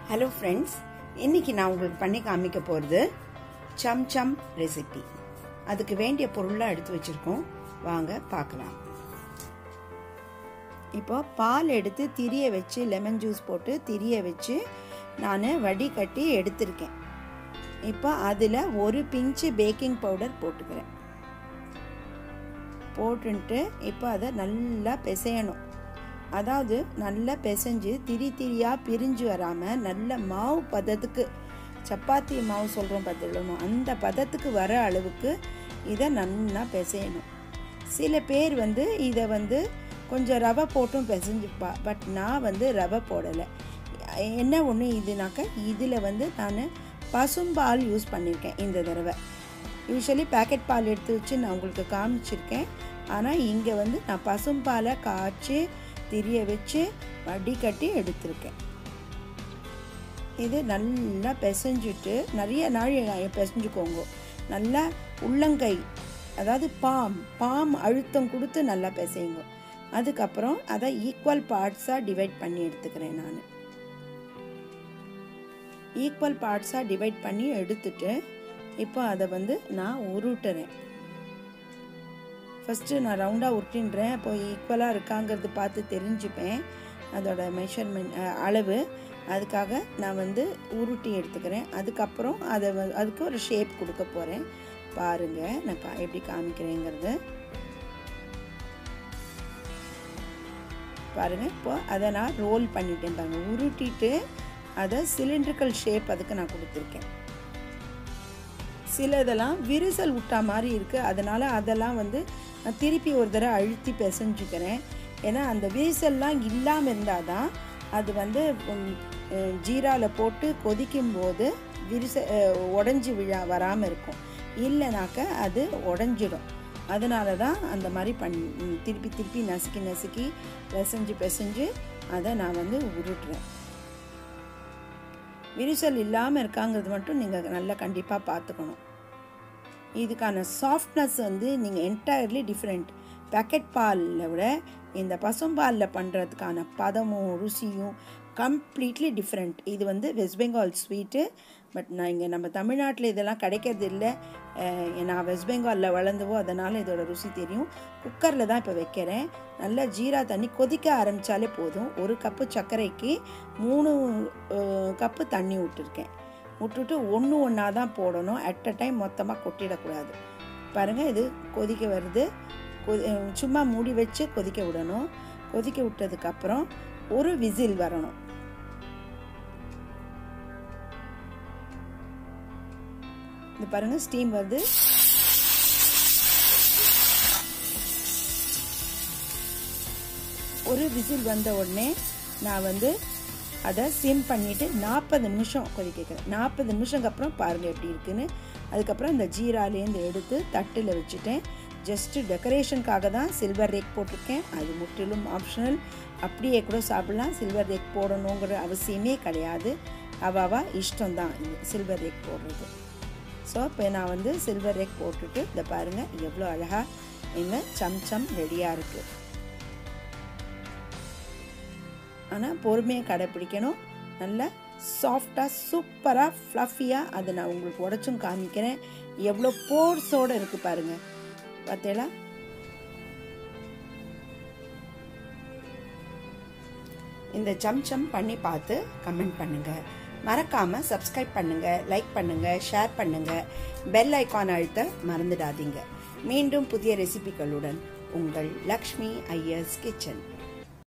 hello friends இன்னைக்கு நான் உங்களுக்கு பண்ணி காமிக்க போகிறது சம் சம் ரெசிபி அதுக்கு வேண்டிய பொருளாக எடுத்து வச்சுருக்கோம் வாங்க பார்க்கலாம் இப்போ பால் எடுத்து திரிய வச்சு லெமன் ஜூஸ் போட்டு திரிய வச்சு நான் வடிகட்டி எடுத்திருக்கேன் இப்போ அதில் ஒரு பிஞ்சு பேக்கிங் பவுடர் போட்டுக்கிறேன் போட்டுன்ட்டு இப்போ அதை நல்லா பிசையணும் அதாவது நல்லா பிசைஞ்சு திரி திரியாக பிரிஞ்சு வராமல் நல்ல மாவு பதத்துக்கு சப்பாத்தி மாவு சொல்கிறோம் பார்த்துக்கணும் அந்த பதத்துக்கு வர அளவுக்கு இதை நல்லா பிசையணும் சில பேர் வந்து இதை வந்து கொஞ்சம் ரவை போட்டும் பிசைஞ்சுப்பா பட் நான் வந்து ரவை போடலை என்ன ஒன்று இதுனாக்கா இதில் வந்து நான் பசும்பால் யூஸ் பண்ணியிருக்கேன் இந்த தடவை யூஸ்வலி பேக்கெட் பால் எடுத்து வச்சு நான் உங்களுக்கு காமிச்சிருக்கேன் ஆனால் இங்கே வந்து நான் பசும்பாலை காய்ச்சி திரிய வச்சு வடிகட்டி எடுத்திருக்கேன் இது நல்லா பிசைஞ்சிட்டு நிறைய நாள் பிசைஞ்சுக்கோங்க நல்லா உள்ளங்கை அதாவது பாம் பாம் அழுத்தம் கொடுத்து நல்லா பிசையுங்க அதுக்கப்புறம் அதை ஈக்குவல் பார்ட்ஸாக டிவைட் பண்ணி எடுத்துக்கிறேன் நான் ஈக்குவல் பார்ட்ஸாக டிவைட் பண்ணி எடுத்துட்டு இப்போ அதை வந்து நான் உருட்டுறேன் ஃபஸ்ட்டு நான் ரவுண்டாக உருட்டின்றேன் அப்போ ஈக்குவலாக இருக்காங்கிறது பார்த்து தெரிஞ்சுப்பேன் அதோட மெஷர்மெண்ட் அளவு அதுக்காக நான் வந்து உருட்டி எடுத்துக்கிறேன் அதுக்கப்புறம் அதை அதுக்கு ஒரு ஷேப் கொடுக்க போகிறேன் பாருங்கள் நான் கா எப்படி காமிக்கிறேங்கிறது பாருங்கள் இப்போ அதை நான் ரோல் பண்ணிட்டேன் பாருங்கள் உருட்டிட்டு அதை சிலிண்ட்ரிக்கல் ஷேப் அதுக்கு நான் கொடுத்துருக்கேன் சில இதெல்லாம் விரிசல் விட்டா மாதிரி இருக்குது அதனால் அதெல்லாம் வந்து நான் திருப்பி ஒரு தடவை அழுத்தி பிசைஞ்சுக்கிறேன் ஏன்னா அந்த விரிசல்லாம் இல்லாமல் இருந்தால் தான் அது வந்து ஜீராவில் போட்டு கொதிக்கும் போது விரிச உடஞ்சி விழா வராமல் இருக்கும் இல்லைனாக்க அது உடஞ்சிடும் அதனால தான் அந்த மாதிரி பண் திருப்பி திருப்பி நசுக்கி நசுக்கி பிசைஞ்சு பிசைஞ்சு அதை நான் வந்து உருட்டுறேன் விரிசல் இல்லாமல் இருக்காங்கிறது மட்டும் நீங்கள் நல்லா கண்டிப்பாக பார்த்துக்கணும் இதுக்கான சாஃப்ட்னஸ் வந்து நீங்கள் என்டையர்லி டிஃப்ரெண்ட் பேக்கெட் பாலில் விட இந்த பசும்பாலில் பண்ணுறதுக்கான பதமும் ருசியும் கம்ப்ளீட்லி டிஃப்ரெண்ட் இது வந்து வெஸ்ட் பெங்கால் ஸ்வீட்டு பட் நான் இங்கே நம்ம தமிழ்நாட்டில் இதெல்லாம் கிடைக்கிறது இல்லை நான் வெஸ்ட் பெங்காலில் வளர்ந்தவோ அதனால் இதோட ருசி தெரியும் குக்கரில் தான் இப்போ வைக்கிறேன் நல்லா ஜீரா தண்ணி கொதிக்க ஆரம்பித்தாலே போதும் ஒரு கப்பு சர்க்கரைக்கு மூணு கப்பு தண்ணி விட்டுருக்கேன் விட்டுட்டு ஒன்று ஒன்றா தான் போடணும் அட் அ டைம் மொத்தமாக கொட்டிடக்கூடாது பாருங்கள் இது கொதிக்க வருது சும்மா மூடி வச்சு கொதிக்க விடணும் கொதிக்க விட்டதுக்கப்புறம் ஒரு விசில் வரணும் இது பாருங்கள் ஸ்டீம் வருது ஒரு விசில் வந்த உடனே நான் வந்து அதை சிம் பண்ணிவிட்டு நாற்பது நிமிஷம் கொதிக்கிறேன் நாற்பது நிமிஷம் அப்புறம் பாருங்கள் எப்படி இருக்குன்னு அதுக்கப்புறம் இந்த ஜீராலேருந்து எடுத்து தட்டில் வச்சுட்டேன் ஜஸ்ட்டு டெக்கரேஷனுக்காக தான் சில்வர் ரேக் போட்டிருக்கேன் அது முற்றிலும் ஆப்ஷனல் அப்படியே கூட சாப்பிட்லாம் சில்வர் ரேக் போடணுங்கிற அவசியமே கிடையாது அவாவா இஷ்டம்தான் இது சில்வர் ரேக் போடுறது ஸோ இப்போ நான் வந்து சில்வர் ரேக் போட்டுட்டு இதை பாருங்கள் எவ்வளோ அழகாக இந்த சம்சம் ரெடியாக இருக்குது ஆனால் பொறுமையை கடைப்பிடிக்கணும் நல்லா சாஃப்டாக சூப்பராக ஃப்ளஃபியாக அதை நான் உங்களுக்கு உடச்சும் காமிக்கிறேன் எவ்வளோ போர்ஸோடு இருக்குது பாருங்கள் பார்த்தீங்களா இந்த சம்சம் பண்ணி பார்த்து கமெண்ட் பண்ணுங்கள் மறக்காமல் சப்ஸ்கிரைப் பண்ணுங்கள் லைக் பண்ணுங்கள் ஷேர் பண்ணுங்கள் பெல் ஐக்கான் அழுத்த மறந்துடாதீங்க மீண்டும் புதிய ரெசிபிகளுடன் உங்கள் லக்ஷ்மி ஐயர்ஸ் கிச்சன்